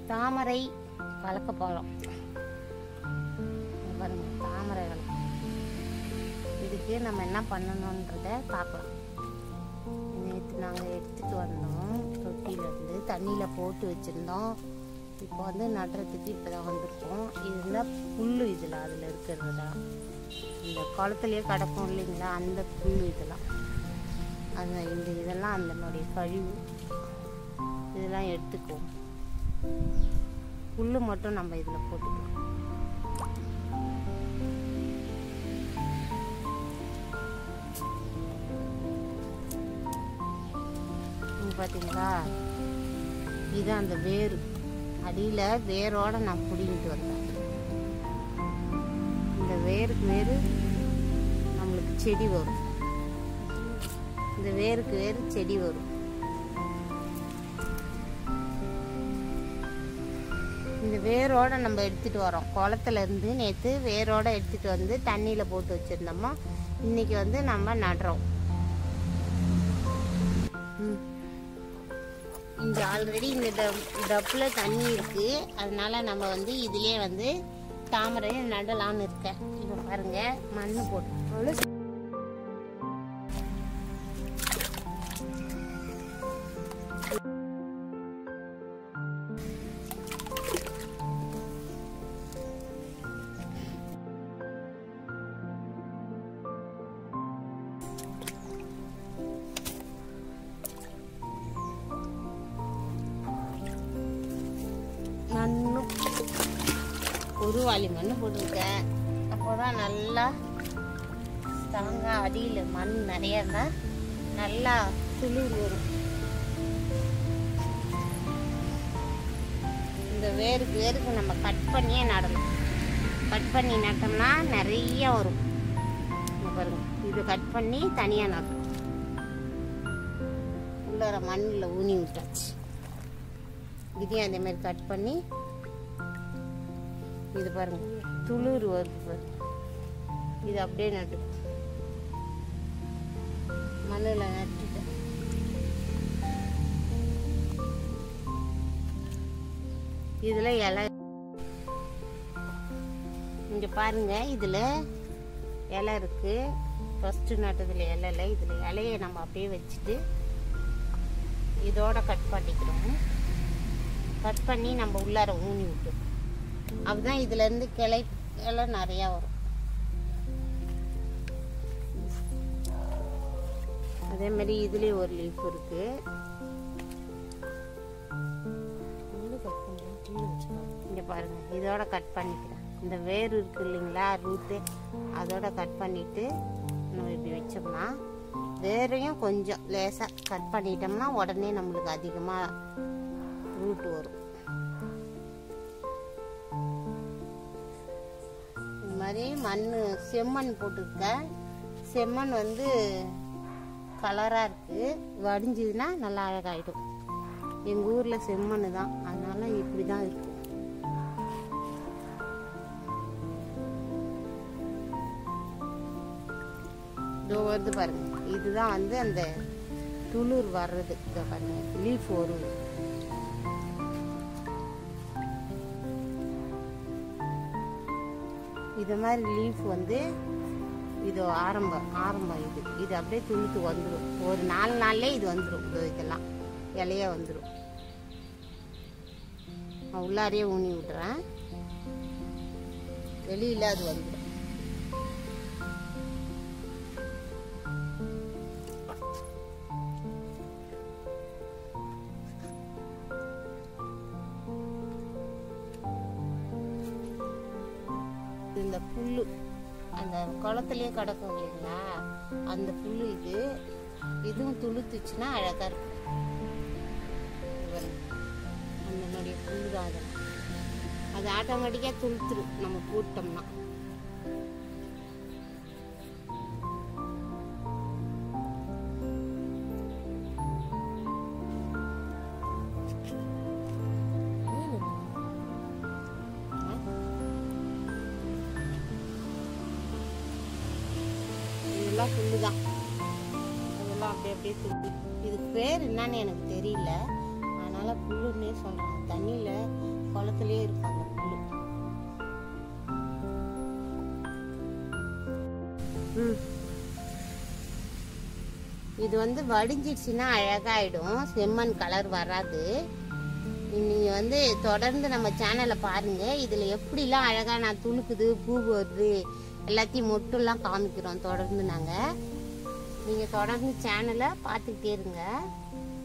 தாமரை வளர்க்கப்பழம் பாருங்க தாமரை வளர்க்க இதுக்கு நம்ம என்ன பண்ணணுன்றத பார்க்கலாம் நேற்று நாங்கள் எடுத்துகிட்டு வந்தோம் தொட்டியிலேருந்து தண்ணியில் போட்டு வச்சுருந்தோம் இப்போ வந்து நடுறதுக்கு இப்போ தான் வந்திருக்கோம் இதுதான் புல் இதில் அதில் இருக்கிறது தான் இந்த குளத்துலேயே கிடக்கும் இல்லைங்களா அந்த புல் இதெல்லாம் அந்த இந்த இதெல்லாம் அதனுடைய கழிவு இதெல்லாம் எடுத்துக்குவோம் புல் மட்டும் நம்ம இதில் போட்டுக்கலாம் இங்க பார்த்தீங்களா இது அந்த வேர் அடியில் வேரோட நான் பிடிங்கிட்டு வந்தேன் இந்த வேருக்கு வேறு நம்மளுக்கு செடி வரும் இந்த வேருக்கு வேறு செடி வரும் இந்த வேரோட நம்ம எடுத்துட்டு வரோம் குளத்துல இருந்து நேற்று வேரோட எடுத்துட்டு வந்து தண்ணியில போட்டு வச்சிருந்தோமா இன்னைக்கு வந்து நம்ம நடுறோம் ம். இங்க ஆல்ரெடி இந்த டப் டப்புல தண்ணி இருக்கு அதனால நம்ம வந்து இதுலயே வந்து தாமரை நடலாம்னு இருக்கேன் இப்போ பாருங்க மண் போட்டு மண்ணு ஒரு வாளி மண்ணு போட்டிருக்கேன் அப்போதான் நல்லா ஸ்ட்ராங்கா அடியில் மண் நிறைய இருந்தா நல்லா துளிர் வரும் இந்த வேருக்கு வேருக்கு நம்ம கட் பண்ணியே நடணும் கட் பண்ணி நட்டோம்னா நிறைய வரும் இங்க பாருங்க இது கட் பண்ணி தனியாக நடணும் உள்ளார மண்ணில் ஊனி விட்டாச்சு இதையும் அதே மாதிரி கட் பண்ணி இது பாருங்க துளிர் வருது பாருங்க இது அப்படியே நட்டு மண்ணில் நட்டுட்டேன் இதுல இலை இங்க பாருங்க இதுல இலை இருக்கு ஃபர்ஸ்ட் நட்டதுல இலை இல்லை இதுல இலையை நம்ம அப்படியே வச்சுட்டு இதோட கட் பண்ணிக்கிறோம் கட் பண்ணி நம்ம உள்ளார ஊனி விட்டோம் அப்பதான் இதுல இருந்து கிளை இலை நிறைய வரும் அதே மாதிரி இதுலயும் ஒரு லீஃப் இருக்கு இங்க பாருங்க இதோட கட் பண்ணிக்கிறேன் இந்த வேர் இருக்கு இல்லைங்களா ரூட்டு அதோட கட் பண்ணிட்டு நம்ம இப்படி வச்சோம்னா வேரையும் கொஞ்சம் லேசா கட் பண்ணிட்டோம்னா உடனே நம்மளுக்கு அதிகமா ரூட் வரும் இந்த மாதிரி மண் செம்மண் போட்டிருக்கேன் செம்மண் வந்து கலராக இருக்கு வடிஞ்சதுன்னா நல்லா அழகாயிடும் எங்கள் ஊரில் செம்மண் தான் அதனால இப்படி தான் இருக்கும் இதோ வருது பாருங்க இதுதான் வந்து அந்த துளிர் வர்றது இதோ பாருங்க லீஃப் வரும் இது மாதிரி லீஃப் வந்து இது ஆரம்பம் ஆரம்பம் இது இது அப்படியே துளுத்து வந்துடும் ஒரு நாலு நாள்லயே இது வந்துடும் இதோ இதெல்லாம் இலைய வந்துடும் நான் உள்ளாரையே ஊனி விட்டுறேன் வெளியில அது வந்துடும் இந்த புல்லு அந்த குளத்துலயே கிடக்கும் இல்லைங்களா அந்த புல்லு இது இதுவும் துளுத்துச்சுன்னா அழகா இருக்கும் இது பாருங்க. அதனுடைய புல்லு தான் அது அது ஆட்டோமேட்டிக்கா துளுத்துரும் நம்ம போட்டோம்னா இதெல்லாம் புல்லு தான் இதெல்லாம் அப்படியே அப்படியே துளுத்து இதுக்கு பேர் என்னன்னு எனக்கு தெரியல அதனால புல்லுன்னே சொல்றாங்க தண்ணியில குளத்துலயே இருக்கும் அந்த புல்லு ம். இது வந்து வடிஞ்சிடுச்சுன்னா அழகாயிடும் செம்மண் கலர் வராது நீங்க வந்து தொடர்ந்து நம்ம சேனலை பாருங்க இதுல எப்படிலாம் அழகா நான் துளுக்குது பூ வருது எல்லாத்தையும் மொட்டுலாம் காமிக்கிறோம் தொடர்ந்து நாங்க நீங்க தொடர்ந்து சேனலை பார்த்துக்கிட்டே இருங்க